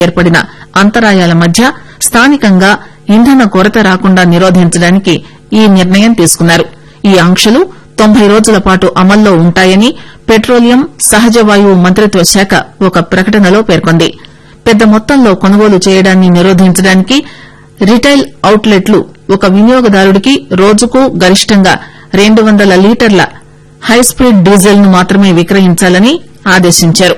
ఏర్పడిన అంతరాయాల మధ్య స్థానికంగా ఇంధన కొరత రాకుండా నిరోధించడానికి ఈ నిర్ణయం తీసుకున్నారు ఈ ఆంక్షలు తొంభై రోజుల పాటు అమల్లో ఉంటాయని పెట్రోలియం సహజ వాయువు మంత్రిత్వ శాఖ ఒక ప్రకటనలో పేర్కొంది పెద్ద మొత్తంలో కొనుగోలు చేయడాన్ని నిరోధించడానికి రిటైల్ అవుట్లెట్లు ఒక వినియోగదారుడికి రోజుకు గరిష్టంగా రెండు వందల లీటర్ల హైస్పీడ్ డీజిల్ ను మాత్రమే విక్రయించాలని ఆదేశించారు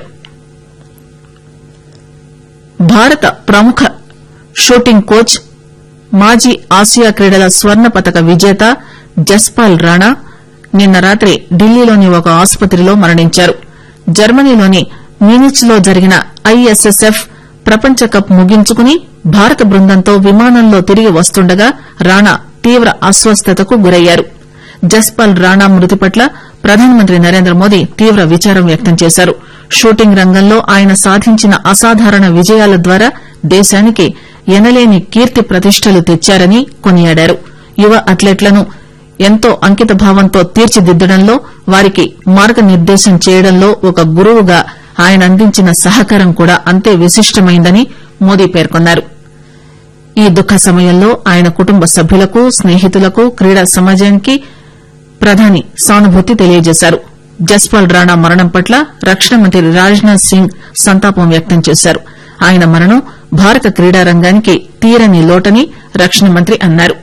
భారత ప్రముఖ షూటింగ్ కోచ్ మాజీ ఆసియా క్రీడల స్వర్ణ పతక విజేత జస్పాల్ రాణా నిన్న రాత్రి ఢిల్లీలోని ఒక ఆసుపత్రిలో మరణించారు జర్మనీలోని మ్యూనిచ్ లో జరిగిన ఐఎస్ఎస్ఎఫ్ ప్రపంచ కప్ ముగించుకుని భారత బృందంతో విమానంలో తిరిగి వస్తుండగా రాణా తీవ్ర అస్వస్థతకు గురయ్యారు జస్పాల్ రాణా మృతి పట్ల ప్రధానమంత్రి నరేంద్ర మోదీ తీవ్ర విచారం వ్యక్తం చేశారు షూటింగ్ రంగంలో ఆయన సాధించిన అసాధారణ విజయాల ద్వారా దేశానికి ఎనలేని కీర్తి ప్రతిష్టలు తెచ్చారని కొనియాడారు యువ అథ్లెట్లను ఎంతో అంకిత భావంతో తీర్చిదిద్దడంలో వారికి మార్గనిర్దేశం చేయడంలో ఒక గురువుగా ఆయన అందించిన సహకారం కూడా అంతే విశిష్టమైందని మోదీ పేర్కొన్నారు ఈ దుఃఖ సమయంలో ఆయన కుటుంబ సభ్యులకు స్నేహితులకు క్రీడా సమాజానికి ప్రధాని సానుభూతి తెలియజేశారు జస్పాల్ రాణా మరణం పట్ల రక్షణ మంత్రి రాజ్నాథ్ సింగ్ సంతాపం వ్యక్తం చేశారు ఆయన మరణం భారత క్రీడా రంగానికి తీరని లోటని రక్షణ మంత్రి అన్నారు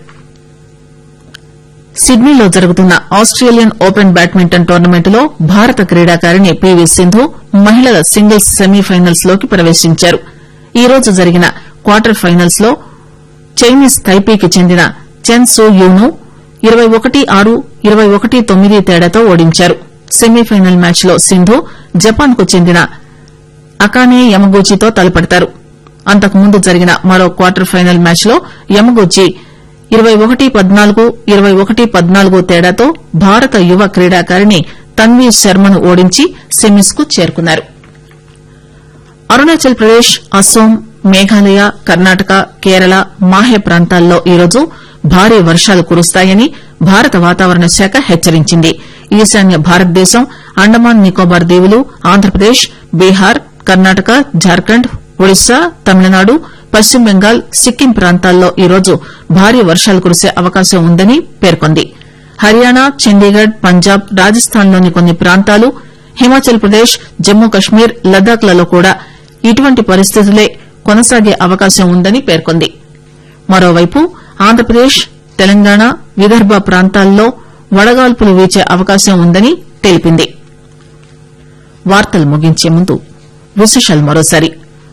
సిడ్నీలో జరుగుతున్న ఆస్టేలియన్ ఓపెన్ బ్యాడ్మింటన్ టోర్నమెంట్లో భారత క్రీడాకారిణి పీవీ సింధు మహిళల సింగిల్స్ సెమీఫైనల్స్ లోకి ప్రవేశించారు ఈ రోజు జరిగిన క్వార్టర్ ఫైనల్స్ లో చైనీస్ తైపీకి చెందిన చెన్ సో యూను ఇరవై ఒకటి ఆరు ఇరవై ఒకటి తొమ్మిది తేడాతో ఓడించారు సెమీఫైనల్ మ్యాచ్ లో సింధు జపాన్ కు చెందిన అకానే యమగూచితో తలపడతారు అంతకుముందు జరిగిన మరో క్వార్టర్ ఫైనల్ మ్యాచ్ లో యమగూచి ఇరవై ఒకటి పద్నాలుగు ఇరవై ఒకటి పద్నాలుగు తేడాతో భారత యువ క్రీడాకారిణి తన్వీ శర్మను ఓడించి సెమీస్ కు చేరుకున్నారు అరుణాచల్ ప్రదేశ్ అస్సోం మేఘాలయ కర్ణాటక కేరళ మాహే ప్రాంతాల్లో ఈరోజు భారీ వర్షాలు కురుస్తాయని భారత వాతావరణ శాఖ హెచ్చరించింది ఈశాన్య భారతదేశం అండమాన్ నికోబార్ దీవులు ఆంధ్రప్రదేశ్ బీహార్ కర్ణాటక జార్ఖండ్ ఒడిశా తమిళనాడు పశ్చిమ బెంగాల్ సిక్కిం ప్రాంతాల్లో ఈరోజు భారీ వర్షాలు కురిసే అవకాశం ఉందని పేర్కొంది హర్యానా చండీగఢ్ పంజాబ్ రాజస్థాన్లోని కొన్ని ప్రాంతాలు హిమాచల్ ప్రదేశ్ జమ్మూ కశ్మీర్ లద్దాఖ్ లలో కూడా ఇటువంటి పరిస్థితులే కొనసాగే అవకాశం ఉందని పేర్కొంది మరోవైపు ఆంధ్రప్రదేశ్ తెలంగాణ విదర్భ ప్రాంతాల్లో వడగాల్పులు వీచే అవకాశం ఉందని తెలిపింది వార్తలు ముగించే ముందు విశేషాలు మరోసారి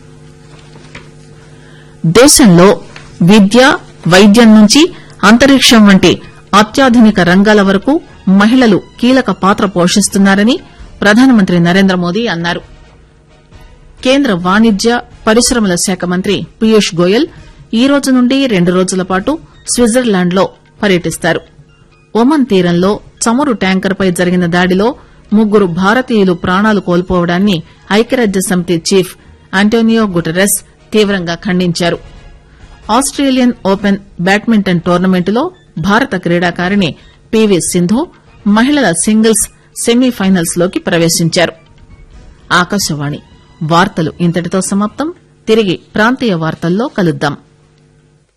దేశంలో విద్య వైద్యం నుంచి అంతరిక్షం వంటి అత్యాధునిక రంగాల వరకు మహిళలు కీలక పాత్ర పోషిస్తున్నారని ప్రధానమంత్రి నరేంద్ర మోదీ అన్నారు కేంద్ర వాణిజ్య పరిశ్రమల శాఖ మంత్రి పీయూష్ గోయల్ ఈ రోజు నుండి రెండు రోజుల పాటు స్విట్జర్లాండ్ లో పర్యటిస్తారు ఒమన్ తీరంలో చమురు ట్యాంకర్పై జరిగిన దాడిలో ముగ్గురు భారతీయులు ప్రాణాలు కోల్పోవడాన్ని ఐక్యరాజ్య సమితి చీఫ్ అంటోనియో గుటెరస్ తీవ్రంగా ఖండించారు ఆస్టేలియన్ ఓపెన్ బ్యాడ్మింటన్ టోర్నమెంటులో భారత క్రీడాకారిణి పీవీ సింధు మహిళల సింగిల్స్ సెమీఫైనల్స్ లోకి ప్రవేశించారు ఆకాశవాణి వార్తలు ఇంతటితో సమాప్తం తిరిగి ప్రాంతీయ వార్తల్లో కలుద్దాం